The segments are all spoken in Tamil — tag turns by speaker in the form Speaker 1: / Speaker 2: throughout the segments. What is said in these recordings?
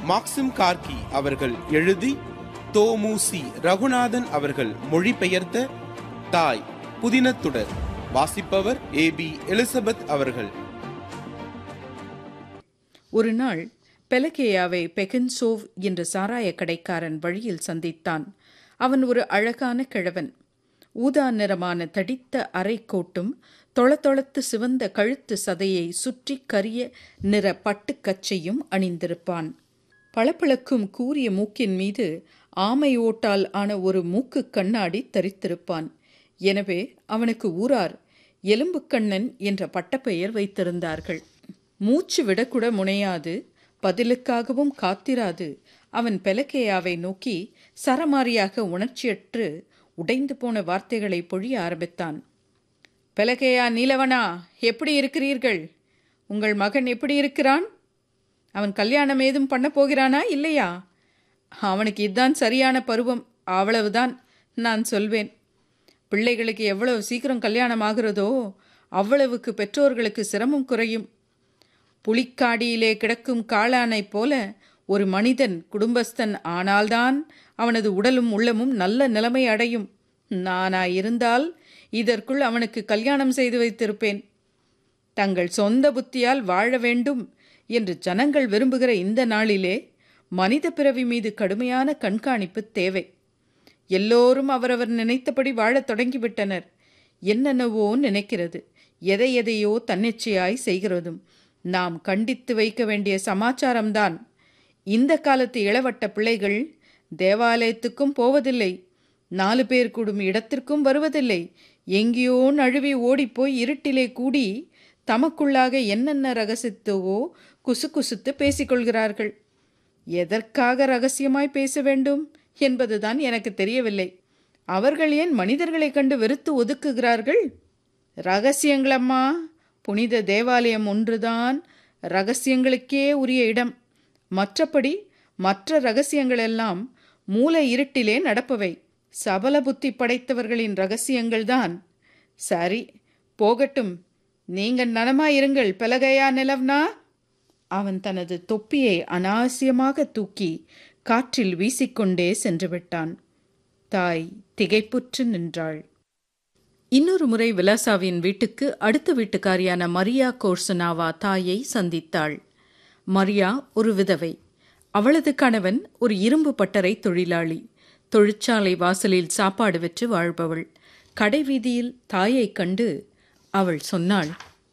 Speaker 1: மாக்சிம் கார்கி அவர்கள் எழுதி தோமுசி ரகுநாதன் அவர்கள் மொழிபெயர்த்த தாய் புதினத்துடர் வாசிப்பவர் ஏ பி எலிசபெத் அவர்கள்
Speaker 2: ஒரு நாள் பெலகேயாவை பெகன்சோவ் என்ற சாராய கடைக்காரன் வழியில் சந்தித்தான் அவன் ஒரு அழகான கிழவன் ஊதா நிறமான தடித்த அரைக்கோட்டும் தொளதொளத்து சிவந்த கழுத்து சதையை சுற்றி கரிய நிற பட்டுக் கச்சையும் அணிந்திருப்பான் பளபளக்கும் கூரிய மூக்கின் மீது ஆமை ஓட்டால் ஆன ஒரு மூக்கு கண்ணாடி தரித்திருப்பான் எனவே அவனுக்கு ஊரார் எலும்புக்கண்ணன் என்ற பட்டப்பெயர் வைத்திருந்தார்கள் மூச்சு விடக்கூட முனையாது பதிலுக்காகவும் காத்திராது அவன் பெலக்கேயாவை நோக்கி சரமாரியாக உணர்ச்சியற்று உடைந்து போன வார்த்தைகளை பொழிய ஆரம்பித்தான் பெலகேயா நீலவனா எப்படி இருக்கிறீர்கள் உங்கள் மகன் எப்படி இருக்கிறான் அவன் கல்யாணம் ஏதும் பண்ண போகிறானா இல்லையா அவனுக்கு இதுதான் சரியான பருவம் அவ்வளவுதான் நான் சொல்வேன் பிள்ளைகளுக்கு எவ்வளவு சீக்கிரம் கல்யாணம் ஆகிறதோ அவ்வளவுக்கு பெற்றோர்களுக்கு சிரமம் குறையும் புலிக்காடியிலே கிடக்கும் காளானைப் போல ஒரு மனிதன் குடும்பஸ்தன் ஆனால்தான் அவனது உடலும் உள்ளமும் நல்ல நிலைமை அடையும் நானாயிருந்தால் இதற்குள் அவனுக்கு கல்யாணம் செய்து வைத்திருப்பேன் தங்கள் சொந்த புத்தியால் வாழ வேண்டும் என்று ஜனங்கள் விரும்புகிற இந்த நாளிலே மனித பிறவி மீது கடுமையான கண்காணிப்பு தேவை எல்லோரும் அவரவர் நினைத்தபடி வாழத் தொடங்கிவிட்டனர் என்னென்னவோ நினைக்கிறது எதை எதையோ தன்னிச்சையாய் செய்கிறதும் நாம் கண்டித்து வைக்க வேண்டிய சமாச்சாரம்தான் இந்த காலத்து இளவட்ட பிள்ளைகள் தேவாலயத்துக்கும் போவதில்லை நாலு பேர் கூடும் இடத்திற்கும் வருவதில்லை எங்கேயோ நழுவி ஓடிப்போய் இருட்டிலே கூடி தமக்குள்ளாக என்னென்ன ரகசியத்தவோ குசு குசுத்து பேசிக்கொள்கிறார்கள் எதற்காக ரகசியமாய் பேச வேண்டும் என்பதுதான் எனக்கு தெரியவில்லை அவர்கள் ஏன் மனிதர்களைக் கண்டு வெறுத்து ஒதுக்குகிறார்கள் ரகசியங்களம்மா புனித தேவாலயம் ஒன்றுதான் ரகசியங்களுக்கே உரிய இடம் மற்றபடி மற்ற ரகசியங்களெல்லாம் மூல இருட்டிலே நடப்பவை சபல புத்தி படைத்தவர்களின் ரகசியங்கள்தான் சரி போகட்டும் நீங்கள் நலமாயிருங்கள் பலகையா நிலவ்னா அவன் தனது தொப்பியை அனாவசியமாக தூக்கி காற்றில் வீசிக்கொண்டே சென்று விட்டான் தாய் திகைப்புற்று நின்றாள் இன்னொரு முறை விலாசாவின் வீட்டுக்கு அடுத்த வீட்டுக்காரியான மரியா கோர்சனாவா தாயை சந்தித்தாள் மரியா ஒரு விதவை அவளது கணவன் ஒரு இரும்பு பட்டறை தொழிலாளி தொழிற்சாலை வாசலில் சாப்பாடு விற்று வாழ்பவள் கடை வீதியில் தாயைக் கண்டு அவள் சொன்னாள்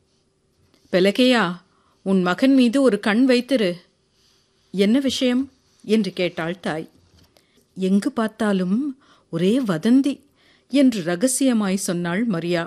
Speaker 2: பெலகையா உன் மகன் மீது ஒரு கண் வைத்திரு என்ன விஷயம் என்று கேட்டாள் தாய் எங்கு பார்த்தாலும் ஒரே வதந்தி என்று ரகசியமாய் சொன்னாள் மரியா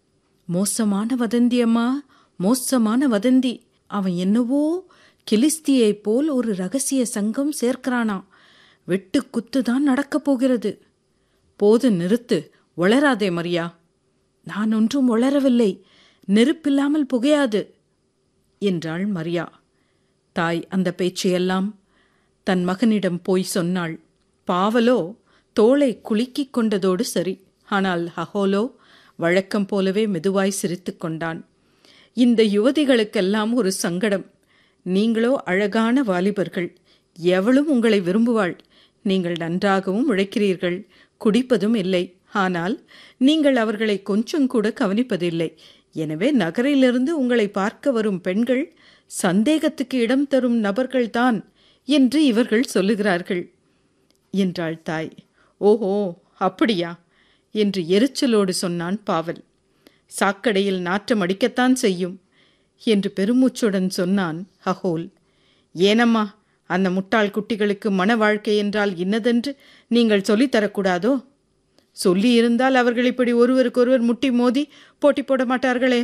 Speaker 2: மோசமான வதந்தி அம்மா மோசமான வதந்தி அவன் என்னவோ கிலிஸ்தியைப் போல் ஒரு ரகசிய சங்கம் சேர்க்கிறானா வெட்டு குத்துதான் நடக்கப் போகிறது போது நிறுத்து ஒளராதே மரியா நான் ஒன்றும் ஒளரவில்லை நெருப்பில்லாமல் புகையாது என்றாள் மரியா தாய் அந்த பேச்சையெல்லாம் தன் மகனிடம் போய் சொன்னாள் பாவலோ தோளை குலுக்கிக் கொண்டதோடு சரி ஆனால் ஹஹோலோ வழக்கம் போலவே மெதுவாய் சிரித்து கொண்டான் இந்த யுவதிகளுக்கெல்லாம் ஒரு சங்கடம் நீங்களோ அழகான வாலிபர்கள் எவளும் உங்களை விரும்புவாள் நீங்கள் நன்றாகவும் உழைக்கிறீர்கள் குடிப்பதும் இல்லை ஆனால் நீங்கள் அவர்களை கொஞ்சம் கூட கவனிப்பதில்லை எனவே நகரிலிருந்து உங்களை பார்க்க வரும் பெண்கள் சந்தேகத்துக்கு இடம் தரும் நபர்கள்தான் என்று இவர்கள் சொல்லுகிறார்கள் என்றாள் தாய் ஓஹோ அப்படியா என்று எரிச்சலோடு சொன்னான் பாவல் சாக்கடையில் நாற்றம் அடிக்கத்தான் செய்யும் என்று பெருமூச்சுடன் சொன்னான் ஹஹோல் ஏனம்மா அந்த முட்டாள் குட்டிகளுக்கு மன வாழ்க்கை என்றால் இன்னதென்று நீங்கள் சொல்லித்தரக்கூடாதோ சொல்லியிருந்தால் அவர்கள் இப்படி ஒருவருக்கொருவர் முட்டி மோதி போட்டி போட மாட்டார்களே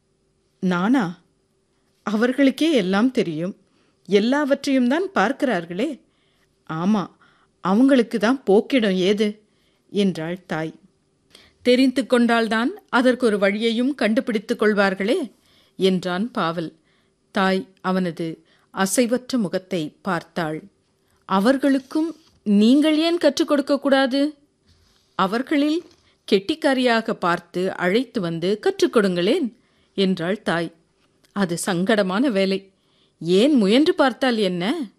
Speaker 2: நானா அவர்களுக்கே எல்லாம் தெரியும் எல்லாவற்றையும் தான் பார்க்கிறார்களே ஆமா அவங்களுக்கு தான் போக்கிடம் ஏது என்றாள் தாய் தெரிந்து கொண்டால்தான் அதற்கு ஒரு வழியையும் கண்டுபிடித்துக் கொள்வார்களே என்றான் பாவல் தாய் அவனது அசைவற்ற முகத்தை பார்த்தாள் அவர்களுக்கும் நீங்கள் ஏன் கற்றுக் கொடுக்கக்கூடாது அவர்களில் கெட்டிக்காரியாக பார்த்து அழைத்து வந்து கற்றுக் கொடுங்களேன் என்றாள் தாய் அது சங்கடமான வேலை ஏன் முயன்று பார்த்தால் என்ன